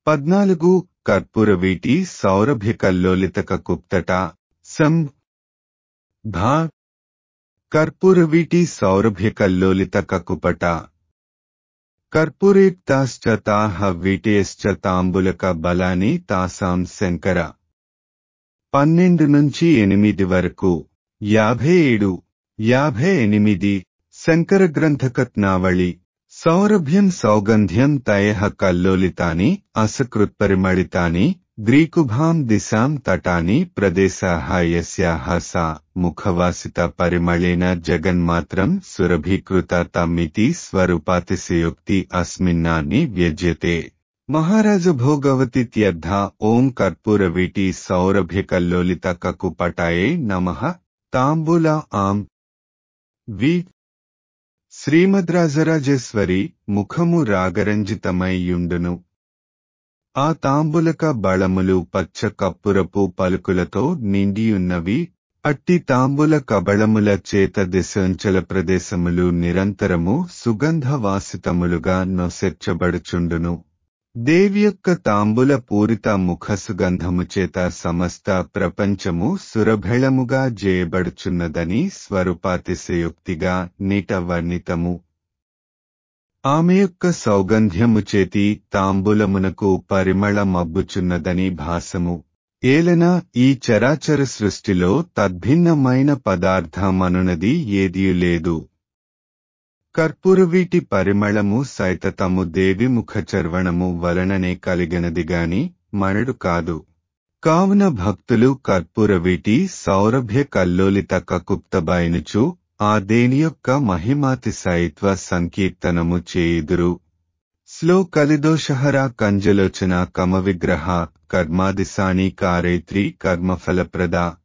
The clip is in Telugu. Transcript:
పద్నాలుగు కర్పూరవీటి సౌరభ్యకల్లోలితక కుప్తట సం భా కర్పూరవీటి సౌరభ్యకల్లోలితక కుపట కర్పూరేక్తాశ్చ తాహ వీటేశ్చ తాంబులక బలాని తాసాం శంకర పన్నెండు నుంచి ఎనిమిది వరకు యాభై ఏడు యాభై ఎనిమిది శంకర గ్రంథకత్నావళి సౌరభ్యం సౌగంధ్యం తయ కల్లోలితాని అసకృత్పరిమళితాని గ్రీకుభాం దిశాం తటాని ప్రదేశాః యస్యాః సా ముఖవాసిత పరిమళేన జగన్మాత్రం సురభీకృత తమ్మితి స్వరూపాతిశయోక్తి అస్మిన్నాన్ని వ్యజ్యతే మహారాజ భోగవతిత్యర్థ ఓం కర్పూరవీటి సౌరభ్యకల్లోలిత కకుపటాయే నమః తాంబూల ఆం వి శ్రీమద్రాజరాజేశ్వరి ముఖము రాగరంజితమై యుండును ఆ తాంబులక బళములు పచ్చ కప్పురపు పలుకులతో నిండియున్నవి అట్టి తాంబుల కబళముల చేత దిశంచల ప్రదేశములు నిరంతరము సుగంధవాసితములుగా నొసెర్చబడుచుండును దేవి యొక్క తాంబుల పూరిత ముఖ సుగంధము చేత సమస్త ప్రపంచము సురభెళముగా జేయబడుచున్నదని స్వరూపాతిశయోక్తిగా నీట వర్ణితము ఆమె యొక్క సౌగంధ్యము చేతి తాంబూలమునకు పరిమళ మబ్బుచున్నదని భాసము ఏలన ఈ చరాచర సృష్టిలో తద్భిన్నమైన పదార్థమనునది ఏదియు లేదు కర్పూరవీటి పరిమళము సైతతము దేవి ముఖచర్వణము వలననే కలిగినదిగాని మణడు కాదు కావున భక్తులు కర్పూరవీటి సౌరభ్య కల్లోలిత కకుప్తబైనుచు ఆ దేని యొక్క మహిమాతిశయిత్వ సంకీర్తనము చేయుదురు స్లో కలిదోషహర కంజలోచన కమ విగ్రహ కర్మాదిశాని కారేత్రి కర్మఫలప్రద